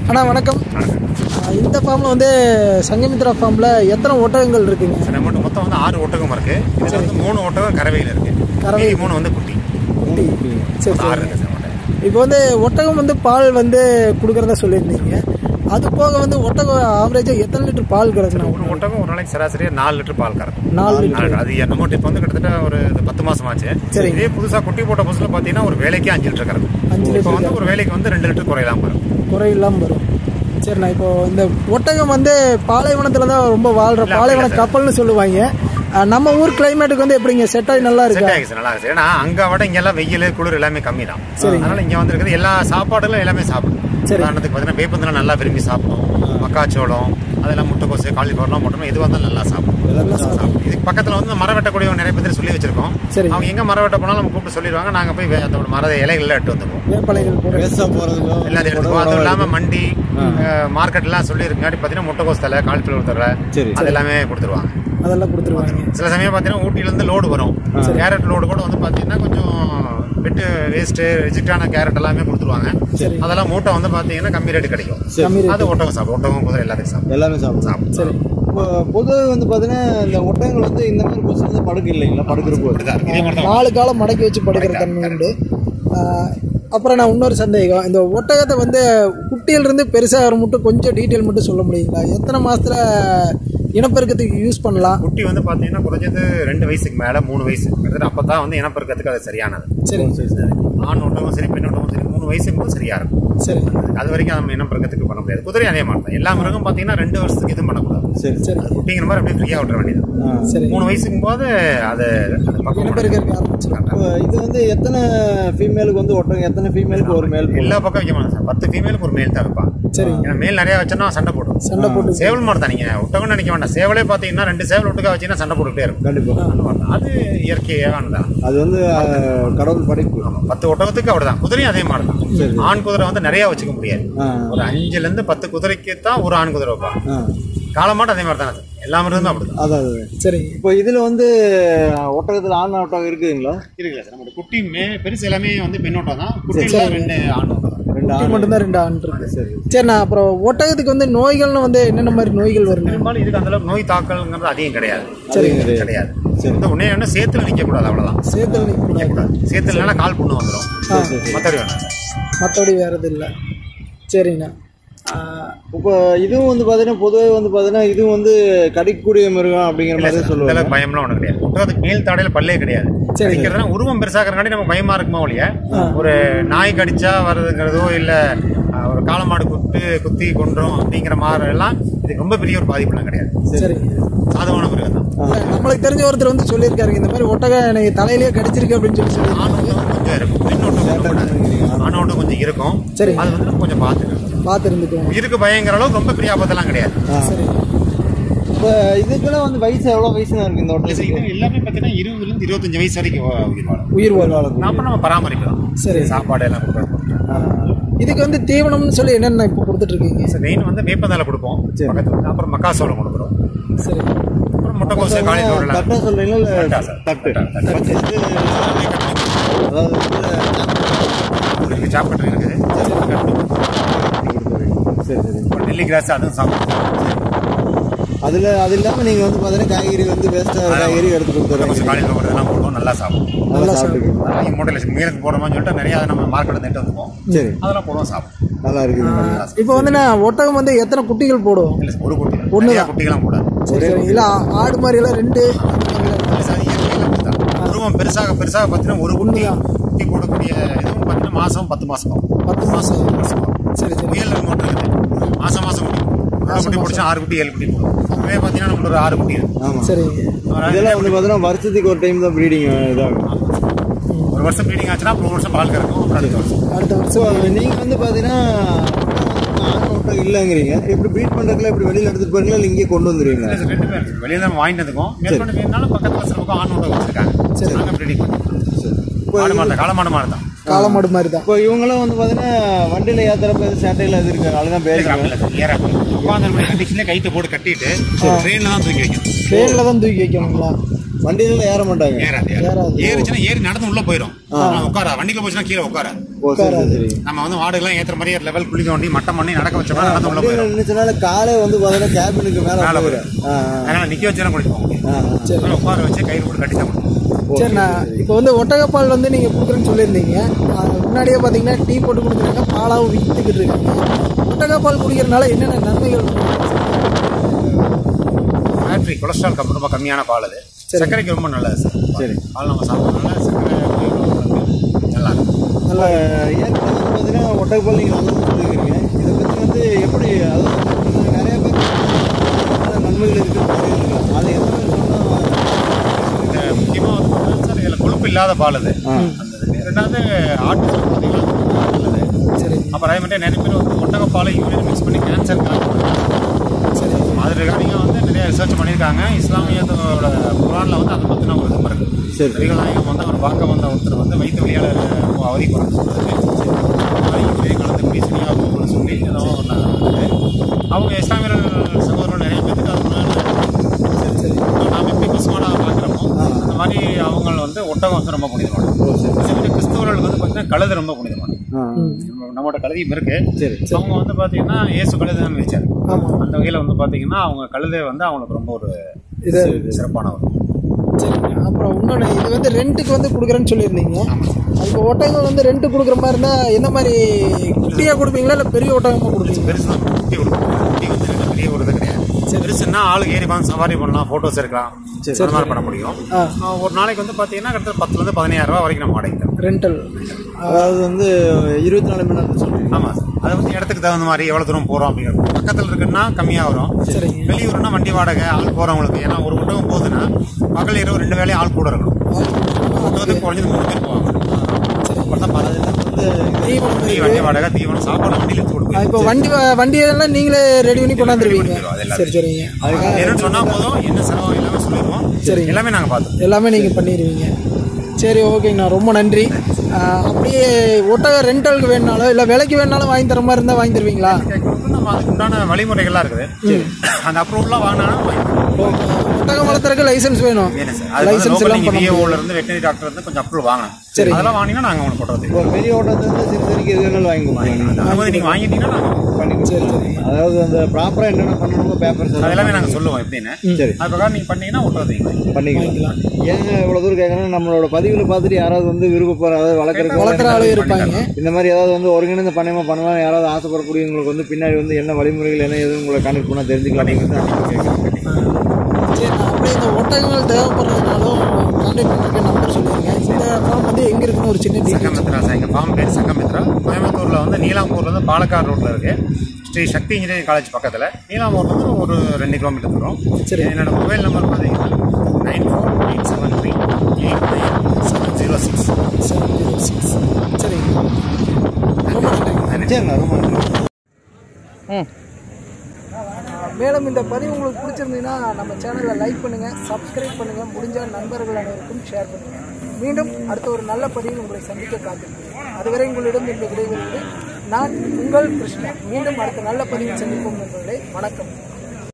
அண்ணா வணக்கம் ஆ, இந்த ஃபார்மில் வந்து சங்கமித்ரா ஃபார்மில் எத்தனை ஒட்டகங்கள் இருக்குங்க சரி நம்மகிட்ட மொத்தம் வந்து ஆறு ஒட்டகம் இருக்கு இதுல வந்து மூணு ஒட்டகம் கறவையில் இருக்கு கறவை. மீதி மூணு வந்து குட்டி குட்டி சரி மொத்தம் ஆறு சரி இருக்கு சார் நம்மகிட்ட. இப்போ வந்து ஒட்டகம் வந்து பால் வந்து கொடுக்குறதா சொல்லியிருந்தீங்க அது போக வந்து ஒட்டகம் ஆவரேஜாக எத்தனை லிட்டர் பால் கிடக்குண்ணா ஒரு ஒட்டகம் ஒரு நாளைக்கு சராசரியா நாலு லிட்டர் பால் கறக்கும் நாலு லிட்டர் அது நம்மகிட்ட இப்போ வந்து கிட்டத்தட்ட ஒரு இது பத்து மாசம் ஆச்சு சரி. இதே புதுசா குட்டி போட்ட புதுசுல பாத்தீங்கன்னா ஒரு வேலைக்கு அஞ்சு லிட்டர் கறக்கும் அஞ்சு இப்போ வந்து ஒரு வேலைக்கு வந்து ரெண்டு லிட்டர் குறையலாம் வரும் குறை இல்லாமல் வரும் சரிண்ணா இப்போ இந்த ஒட்டகம் வந்து பாலைவனத்தில் தான் ரொம்ப வாழ்கிற இல்ல, பாலைவன அப்படி இல்ல கப்பல்னு சொல்லுவாங்க ஆ, நம்ம ஊர் கிளைமேட்டுக்கு வந்து எப்படிங்க செட் ஆகி நல்லா இருக்கா செட் ஆகிடுச்சு நல்லா இருக்கு ஏன்னா அங்க விட இங்க எல்லாம் வெயில் குளிர் எல்லாமே கம்மி தான் சரிங்க. அதனால இங்க வந்து எல்லா சாப்பாடுகளும் எல்லாமே சாப்பிடும் சரி. உதாரணத்துக்கு பார்த்தீங்கன்னா வேப்பந்தெல்லாம் நல்லா விரும்பி சாப்பிடும் மக்காச்சோளம் அதெல்லாம் முட்டைக்கோசு காலிஃபவர்லாம் போட்டோம்னா எது வந்தாலும் நல்லா சாப்பிடும் சாப்பிடும். இதுக்கு பக்கத்துல வந்து மரம் வெட்டக்கூடிய நிறைய பேர் சொல்லி வச்சிருக்கோம் சரி. அவங்க எங்க மரம் வெட்ட போனாலும் நம்ம கூப்பிட்டு சொல்லிடுவாங்க நாங்க போய் வே- அந்த மர இலைகள் எடுத்து வந்துருவோம் வேப்பலைகள் போடுறது வேஸ்டா போறதுக்கும் எல்லாத்தையும் எடுத்துக்குவோம் அதுவும் இல்லாம மண்டி மார்க்கெட் எல்லாம் சொல்லி முன்னாடி பாத்தீங்கன்னா முட்டைக்கோஸ் தலை காலிஃபிளவர் தலை சரி. அது எல்லாமே கொடுத்துருவாங்க அதெல்லாம் கொடுத்துருவாங்க சில சமயம் பார்த்தீங்கன்னா ஊட்டில இருந்து லோடு வரும் கேரட் லோடு கூட வந்து பார்த்தீங்கன்னா கொஞ்சம் வெட்டு வேஸ்ட்டு ரிஜெக்டான கேரட் எல்லாமே கொடுத்துருவாங்க சரி. அதெல்லாம் மூட்டை வந்து பார்த்தீங்கன்னா கம்மி ரேட்டு கிடைக்கும் கம்மி rate. அது ஒட்டகம் சாப்பிடும் ஒட்டகம் குதிரை எல்லாத்தையும் சாப்பிடும் எல்லாமே சாப்பிடும் சாப்பிடும் சரி இப்போ பொதுவாக வந்து பார்த்தீங்கன்னா இந்த ஒட்டகங்கள் வந்து இந்த மாதிரி கொசு வந்து படுக்க இல்லைங்களா படுக்கிற போது அப்படிதான் இருக்கு. இதே மாதிரி தான் நாலு காலம் மடக்கி வச்சு படுக்கிற தன்மை உண்டு ஆஹ் அப்புறம் நான் இன்னொரு சந்தேகம் இந்த ஒட்டகத்தை வந்து குட்டியிலிருந்து பெருசாக மட்டும் கொஞ்சம் டீட்டெயில் மட்டும் சொல்ல முடியுங்களா எத்தனை மாசத்துல இனப்பெருக்கத்துக்கு யூஸ் பண்ணலாம் குட்டி வந்து பார்த்தீங்கன்னா குறைஞ்சது ரெண்டு வயசுக்கு மேலே மூணு வயசு கிட்டத்தட்ட அப்போ தான் வந்து இனப்பெருக்கத்துக்கு அது சரியானது சரி ஆண் ஒட்டகம் சரி பெண் ஒட்டகம் சரி மூணு வயசுக்கு போது சரியா இருக்கும் சரி அது வரைக்கும் நம்ம இனப்பெருக்கத்துக்கு பண்ண முடியாது குதிரை அதே மாதிரி தான் எல்லா மிருகம் பார்த்தீங்கன்னா ரெண்டு வருஷத்துக்கு எதுவும் பண்ணக்கூடாது சரி சரி அது குட்டிங்கிற மாதிரி அப்படியே ஃப்ரீயாக விட்டுற வேண்டியது ஆ. சரி மூணு வயசுக்கும் போது அது அது பக்கம் இனப்பெருக்க ஆரம்பிச்சு இப்போ இது வந்து எத்தனை ஃபீமேலுக்கு வந்து ஒட்டகம் எத்தனை ஃபீமேலுக்கு ஒரு மேல் போகும்? எல்லா பக்கம் வைக்க மாட்டாங்க சார் பத்து ஃபீமேலுக்கு ஒரு மேல் தான் வைப்பாங்க சரி ஏன்னா மேல் நிறைய வச்சோன்னா சண்டை போடும் சண்டை போட்டு சேவல் மாடு தான் நீங்க ஒட்டகம் நினைக்க வேண்டாம் சேவலே பாத்தீங்கன்னா ரெண்டு சேவல் ஒட்டுக்கா வச்சீங்கன்னா சண்டை போட்டுட்டே இருக்கும் கண்டிப்பா அந்த மாதிரி தான். அது இயற்கையானதான் அது வந்து ஆ, கடவுள் படைப்பு பத்து ஒட்டகத்துக்கு அப்படிதான் குதிரையும் அதே மாதிரி தான் சரி. ஆண் குதிரை வந்து நிறைய வச்சுக்க முடியாது ஆ ஒரு அஞ்சுல இருந்து பத்து குதிரைக்கு தான் ஒரு ஆண் குதிரை வைப்பாங்க ஆ காலமாட்டு அதே மாதிரி தான் எல்லா மிருந்தும் அப்படிதான் அதான் அதான். சரி இப்போ இதுல வந்து ஒட்டகத்துல ஆண் ஒட்டகம் இருக்குதுங்களா இருக்குல்ல சார் நம்ம குட்டி மே பெருசு எல்லாமே வந்து பெண் ஒட்டம் தான் குட்டியில ரெண்டு ஆண் ஒட்டம் தான் ரெண்டு குட்டி ஆண் மட்டும்தான் ரெண்டு ஆண்டு இருக்கு சரி சரிண்ணா அப்புறம் ஒட்டகத்துக்கு வந்து நோய்கள்னு வந்து என்னென்ன மாதிரி நோய்கள் வருங்க பெரும்பாலும் இதுக்கு அந்த அளவுக்கு நோய் தாக்கல்ங்கிறது அதிகம் கிடையாது சரி கிடையாது. கிடையாது சரி. இந்த ஒன்னே ஒன்று சேத்துல நிக்க கூடாது அவ்வளவுதான் சேத்தல் நிற்கக்கூடாது நிக்கக்கூடாது சேத்துல கால் புண்ணு வந்துடும் மத்தபடி வேணாம் மற்றபடி வேறு எதுவும் இல்லை சரிங்கண்ணா ஆஹ் இப்போ இதுவும் வந்து பார்த்தீங்கன்னா பொதுவாக வந்து பார்த்தீங்கன்னா இதுவும் வந்து கடிக்கக்கூடிய மிருகம் அப்படிங்கிற இல்ல மாதிரி சார், இந்த சொல்லுவாங்க அளவுக்கு பயம்லாம் ஒண்ணு கிடையாது ஒட்டகத்துக்கு மேல் தாடையில பல்லே கிடையாது சரி. கடிக்கிறதுனா உருவம் பெருசாக்கிறங்காட்டி நம்ம பயமா இருக்குமா ஒழிய ஒரு நாய் கடிச்சா வர்றதுங்கிறதோ இல்ல அஹ், ஒரு காளமாடு குத்து குத்தி கொன்றோம் அப்படிங்கிற மாதிரி எல்லாம் இது ரொம்ப பெரிய ஒரு பாதிப்புலாம் கிடையாது சரி சாதமான மிருகம் தான் இல்ல, நம்மளுக்கு தெரிஞ்ச ஒருத்தர் வந்து சொல்லியிருக்காருங்க இந்த மாதிரி ஒட்டகம் எனக்கு தலையிலேயே கடிச்சிருக்கு அப்படின்னு சொல்லி சொல்லி ஆண் ஓட்டம் கொஞ்சம் இருக்கும் பெண் ஓட்டம் இருக்கக்கூடாது. ஆண் ஓட்டம் கொஞ்சம் இருக்கும் சரி. அது வந்து நம்ம கொஞ்சம் பார்த்துக்கணும் பார்த்து இருந்துக்குவோம் உயிருக்கு பயங்கிற அளவுக்கு ரொம்ப பெரிய ஆபத்தெல்லாம் கிடையாது சரி இப்போ இதுக்கெல்லாம் வந்து வயசு எவ்வளோ வயசு தான் இருக்கு இந்த இது ஒட்டகத்துக்கு எல்லாமே பார்த்தீங்கன்னா இருபதுல இருந்து இருபத்தஞ்சு வயசு வரைக்கும் உயிர் வாழும் உயிர் வாழும் அப்ப நம்ம பராமரிக்கலாம் சரி சாப்பாடு எல்லாம் கொடுக்குறோம் இதுக்கு வந்து தீவனம்னு சொல்லி என்னென்ன இப்போ கொடுத்துட்டு இருக்கீங்க மெயின் வந்து வேப்பந்தால கொடுப்போம் பக்கத்துல அப்புறம் மக்காசோளம் கொடுக்குறோம் சரி அப்புறம் முட்டைக்கோசு காலிஃபிளவர் எல்லாம் கரெக்டாக சொல்றீங்களா இல்லை கரெக்டா சார். தட்டு கரெக்டா, கரெக்டா. தட்டு இது அதாவது வந்து இருக்கு சாப்பிட்டு இருக்குது சரி சரி அப்புறம் நெல்லி கிராஸ் அதுவும் சாப்பிடுவோம் அதில் அது இல்லாமல் நீங்கள் வந்து பார்த்தீங்கன்னா காய்கறி வந்து வேஸ்ட்டாக காய்கறி எடுத்து முட்டைக்கோசு கொடுத்துருங்க காலிஃபிளவர் இதெல்லாம் போடுவோம் நல்லா சாப்பிடுவோம் நல்லா சாப்பிட்டுக்கு அதெல்லாம் மூட்டையில் மீனுக்கு போடுறோம்னு சொல்லிட்டு நிறைய அதை நம்ம மார்க்கெட்டில் நெட்டு வந்துப்போம் சரி அதெல்லாம் போடுவோம் சாப்பிடுவோம் நல்லா இருக்குது இப்போ வந்து நான் ஒட்டகம் வந்து எத்தனை குட்டிகள் போடும் இல்லை சார், ஒரு குட்டி ஒண்ணுதான். நிறைய குட்டிகளாம் கூடாது சரி சரி இல்லை ஆடு மாதிரி எல்லாம் ரெண்டு இல்லை சார், இயற்கையில அப்படித்தான். உருவம் பெருசாக பெருசாக பார்த்தீங்கன்னா ஒரு குட்டி குட்டி போடக்கூடிய இதுவும் பார்த்தீங்கன்னா மாசம் பத்து மாசம் ஆகும். பத்து மாசம் மாசம் ஆகும். சரி சரி முயல் மூட்டை இருக்குது மாசம் மாசம் குட்டி ஒரு குட்டி பிடிச்சா ஆறு குட்டி ஏழு குட்டி போடும் அதுவே பார்த்தீங்கன்னா நம்மளுக்கு ஒரு ஆறு குட்டி இருக்கு ஆமாம் சரி இதெல்லாம் வந்து பார்த்தீங்கன்னா வருஷத்துக்கு ஒரு டைம் தான் ப்ரீடிங் இதாகும் ஒரு வருஷம் ப்ரீடிங் ஆச்சுன்னா அப்புறம் ஒரு வருஷம் பால் கறக்கும் அப்புறம் அடுத்த வருஷம் அடுத்த ஸோ வருஷம் நீங்கள் வந்து பார்த்தீங்கன்னா ஆண் ஒட்டகம் இல்லைங்கிறீங்க எப்படி ப்ரீட் பண்ணுறதுல எப்படி வெளியில் எடுத்துகிட்டு போறீங்களா இல்லை இங்கேயே கொண்டு வந்துடுவீங்களா இல்லை சார், ரெண்டு பேர் இருக்கு. வெளியில நம்ம வாங்கிட்டு வந்துக்கோம் மேற்கொண்டு வேணும்னாலும் பக்கத்துல சில பக்கம் ஆண் ஊட்ட வச்சிருக்காங்க நாங்க ப்ரீடிங் பண்ணுவோம் மாடு மாடு தான் காளமாடு மாடு தான் காளமாடு மாதிரி தான் இப்போ இவங்களாம் வந்து பார்த்தீங்கன்னா வண்டியில் ஏற்றுறப்ப சேட்டையில் இது இருக்காங்க அதுதான் பேர் ஏற உட்காந்து கண்டிஷன்ல கைத்தை போட்டு கட்டிட்டு ட்ரெயின்ல தான் தூக்கி வைக்கணும் ட்ரெயினில் தான் தூக்கி வைக்கணுங்களா வண்டியில ஏற மாட்டாங்க ஏறாது ஏறாது. ஏறுச்சுன்னா ஏறி நடந்து உள்ள போயிடும் ஆனா உட்காரா வண்டிக்குள்ள போச்சுன்னா கீழே உட்கார ஓ சரி சரி, சரி நம்ம வந்து மாடுகள்லாம் ஏத்துற மாதிரி லெவல் குளிக்க வண்டி மட்டம் பண்ணி நடக்க வச்சோம்னா நடந்து உள்ள வண்டியில போயிடும் நின்னுச்சுனால காலே வந்து பாத்தீங்கன்னா கேபினுக்கு மேல மேல போயிடும் போயிடும் ஆ, ஆ, அதனால நிக்க வச்சு குளிக்க போக முடியும் ஆ, ஆ. அதனால உட்கார வச்சு கயிறு போட்டு கட்டி தான் கொடுப்போம். சரி நான் இப்போ வந்து ஒட்டகப்பால் வந்து நீங்கள் கொடுக்குறேன்னு சொல்லியிருந்தீங்க ஆஹ் முன்னாடியே பார்த்தீங்கன்னா டீ போட்டு கொடுக்குறாங்க பாலாவும் விற்றுக்கிட்டு இருக்காங்க ஒட்டகப்பால் குடிக்கிறதுனால என்னென்ன நன்மைகள் ஃபேக்டரி கொலஸ்ட்ரால் கம் ரொம்ப கம்மியான பால் அது சர்க்கரைக்கு ரொம்ப நல்லது சார் சரி பால் நம்ம சாப்பிட்றதுனால சர்க்கரை உபயோகம் நல்லா இருக்கும் நல்ல ஏற்கனவே வந்து பார்த்தீங்கன்னா ஒட்டகப்பால் நீங்கள் நல்லது சொல்லியிருக்கீங்க இதை பற்றி வந்து எப்படி அதாவது நிறைய பேர் நன்மைகள் இருக்குன்னு சொல்லியிருக்கலாம் அது எந்த மாதிரி சொன்னால் இந்த முக்கியமாக வந்து பார்த்தீங்கன்னா சார் இதில் கொழுப்பு இல்லாத பால் அது அந்த இது. ரெண்டாவது ஆட்டு சாப்பிட்டு பார்த்தீங்கன்னா நல்லது சரி அப்புறம் அதே மாதிரி நிறைய பேர் வந்து ஒட்டகப்பாலை யூரின் மிக்ஸ் பண்ணி கேன்சர் சரி அது ரிகார்டிங்காக வந்து நிறைய ரிசர்ச் பண்ணியிருக்காங்க இஸ்லாமியத்தோட குரானில் வந்து அதை பற்றின ஒரு இது இருக்கு சரி. நபிகள்நாயகம் வந்து அவர் பார்க்க வந்த ஒருத்தர் வந்து வயிற்று வழியால் ரொம்ப அவதிப்படுறது சொல்றதுக்கு இந்த மாதிரி யூரின் கலந்து குடி சரியாக போகணும்னு சொல்லி ஏதோ ஒன்று அவங்க இஸ்லாமியர்கள் சகோதரர்கள் நிறைய பேருக்கு அது சரி சரி நாம் எப்படி பசுமாடாக பார்க்குறோமோ அந்த மாதிரி அவங்க வந்து ஒட்டகம் வந்து ரொம்ப புனிதமானது ஓ சரி அதே மாதிரி கிறிஸ்தவர்களுக்கு வந்து பார்த்தீங்கன்னா கழுது ரொம்ப புனிதமானது ஆ நம்ம- நம்மளோட கழுதியும் இருக்கு சரி அவங்க வந்து பார்த்தீங்கன்னா இயேசு கழுதை தான் வச்சார் ஆமாம் அந்த வகையில் வந்து பார்த்தீங்கன்னா அவங்க கழுதை வந்து அவங்களுக்கு ரொம்ப ஒரு இது சிறப்பான ஒரு சரிங்க அப்புறம் இன்னொன்று இது வந்து ரெண்ட்டுக்கு வந்து கொடுக்குறேன்னு சொல்லியிருந்தீங்க இப்போ ஒட்டகம் வந்து ரெண்ட் கொடுக்குற மாதிரி இருந்தால் என்ன மாதிரி குட்டியாக கொடுப்பீங்களா இல்லை பெரிய ஒட்டகமாக கொடுப்பீங்க பெருசு தான் குட்டி கொடுக்கும் குட்டி வந்து ரெண்டு பெரிய ஒரு இது கிடையாது பெருசுன்னா ஆளுக்கு ஏறி பார்த்து சவாரி பண்ணலாம் ஃபோட்டோஸ் எடுக்கலாம் அந்த மாதிரி பண்ண முடியும் ஆ ஆஹ் ஒரு நாளைக்கு வந்து பார்த்தீங்கன்னா கிட்டத்தட்ட பத்துலேருந்து பதினாயிரம் ரூபா வரைக்கும் நம்ம வாடகை தரோம் ரெண்டல் அதாவது வந்து இருபத்தி நாலு மணி நேரம் சொல்றீங்க ஆமாம் சார் அது வந்து இடத்துக்கு தகுந்த மாதிரி எவ்வளோ தூரம் போகிறோம் அப்படிங்கிறது பக்கத்தில் இருக்குன்னா கம்மியாக வரும் சரிங்க வெளியூர்னா வண்டி வாடகை ஆள் போகிறவங்களுக்கு ஏன்னா ஒரு ஒட்டகம் போகுதுன்னா பகல் இரவு ரெண்டு வேலையும் ஆள் கூட இருக்கணும் ஒட்டகத்துக்கு குறைஞ்சது மூணு பேர் போவாங்க அப்போ தான் அது எல்லாம் வந்து தீவனம் தீ வண்டி வாடகை தீவனம் சாப்பாடு வண்டியில் எடுத்து கொடுப்போம் இப்போ வண்டி வ- வண்டியெல்லாம் நீங்களே ரெடி பண்ணி கொண்டாந்துருவீங்க அது சரி சரிங்க என்னன்னு சொன்னா போதும் என்ன செலவு எல்லாமே சொல்லிடுவோம் சரிங்க. எல்லாமே நாங்க பார்த்துருவோம் எல்லாமே நீங்கள் பண்ணிடுவீங்க சரி ஓகேங்கண்ணா ரொம்ப நன்றி ஆஹ் அப்படியே ஒட்டக ரெண்டலுக்கு வேணுனாலும் இல்லை விலைக்கு வேணுனாலும் வாங்கி தர மாதிரி இருந்தால் வாங்கி தருவீங்களா கேட்கறதுக்கு நம்ம அதுக்கு உண்டான வழிமுறைகள்லாம் இருக்குது அந்த அப்ரூவல்லாம் வாங்கினா ஒட்டகம் வளர்த்துறதுக்கு லைசன்ஸ் வேணும் வேணும் சார் அது வந்து லைசன்ஸ் லோக்கல் எல்லாம் நீங்க பண்ண விஏஓல இருந்து வெட்டரி டாக்டர் இருந்து கொஞ்சம் அப்ரூவல் வாங்கணும் சரி. அதெல்லாம் வாங்கினா நாங்க உங்களுக்கு போடுறது இப்போ பெரிய ஓட்டத்தை சிறு சிறுக்கு எது வேணாலும் வாங்கி கொடுக்கலாம் அந்த அனுமதி நீங்க வாங்கிட்டீங்கன்னா நாங்க பண்ணி சரி கொடுக்கலாம் சரி அதாவது அந்த ப்ராப்பராக என்னென்ன பண்ணணுமோ பேப்பர்ஸ் அது எல்லாமே நாங்க சொல்லுவோம் எப்படின்னு சரி அது பிரகாரம் நீங்க பண்ணீங்கன்னா ஒட்டுறது நீங்க பண்ணிக்கலாம் ஏங்க இவ்வளோ தூரம் கேட்குறேன்னா நம்மளோட பதிவில் பார்த்துட்டு யாராவது வந்து விருப்பப்படுற அதாவது வளர்க்குறதுக்கு வளர்த்துற ஆளு இருப்பாங்க இந்த மாதிரி ஏதாவது வந்து ஒருங்கிணைந்த பண்ணையமா பண்ணலாம் யாராவது ஆசைப்படக்கூடியவங்களுக்கு வந்து பின்னாடி வந்து என்ன வழிமுறைகள் என்ன எதுவும் உங்களை கான்டெக்ட் பண்ணால் தெரிஞ்சுக்கலாம் அப்படிங்கிறது சரி நான் அப்படியே இந்த ஒட்டகங்கள் தேவைப்படுறதுனாலும் கான்டாக்ட் பண்ணுறதுக்கு நம்பர் சொல்லிடுங்க இந்த ஃபார்ம் வந்து எங்கே இருக்குன்னு ஒரு சின்ன டீட்டெயில் சங்கமித்ரா சார் எங்கள் ஃபார்ம் பேர் சங்கமித்ரா கோயம்புத்தூரில் வந்து நீலாம்பூர்ல இருந்து பாலக்காடு ரோட்டில் இருக்கு ஸ்ரீ சக்தி இன்ஜினியரிங் காலேஜ் பக்கத்தில் நீலாம்பூர்ல இருந்து ஒரு ரெண்டு கிலோமீட்டர் தூரம் சரி. என்னோட மொபைல் நம்பர் பார்த்தீங்கன்னா nine four eight seven three eight nine seven zero six seven zero six சரிங்க ரொம்ப நன்றி சரிண்ணா ரொம்ப நன்றி மேலும் இந்த பதிவு உங்களுக்கு பிடிச்சிருந்தீங்கன்னா நம்ம சேனலை லைக் பண்ணுங்கள் சப்ஸ்கிரைப் பண்ணுங்கள் முடிஞ்ச நண்பர்கள் அனைவருக்கும் ஷேர் பண்ணுங்கள் மீண்டும் அடுத்த ஒரு நல்ல பதிவில் உங்களை சந்திக்க காத்திருக்கிறேன் அதுவரை உங்களிடம் இந்த விடைபெறுவது நான் உங்கள் கிருஷ்ணா மீண்டும் அடுத்த நல்ல பதிவில் சந்திப்போம் நண்பர்களே வணக்கம்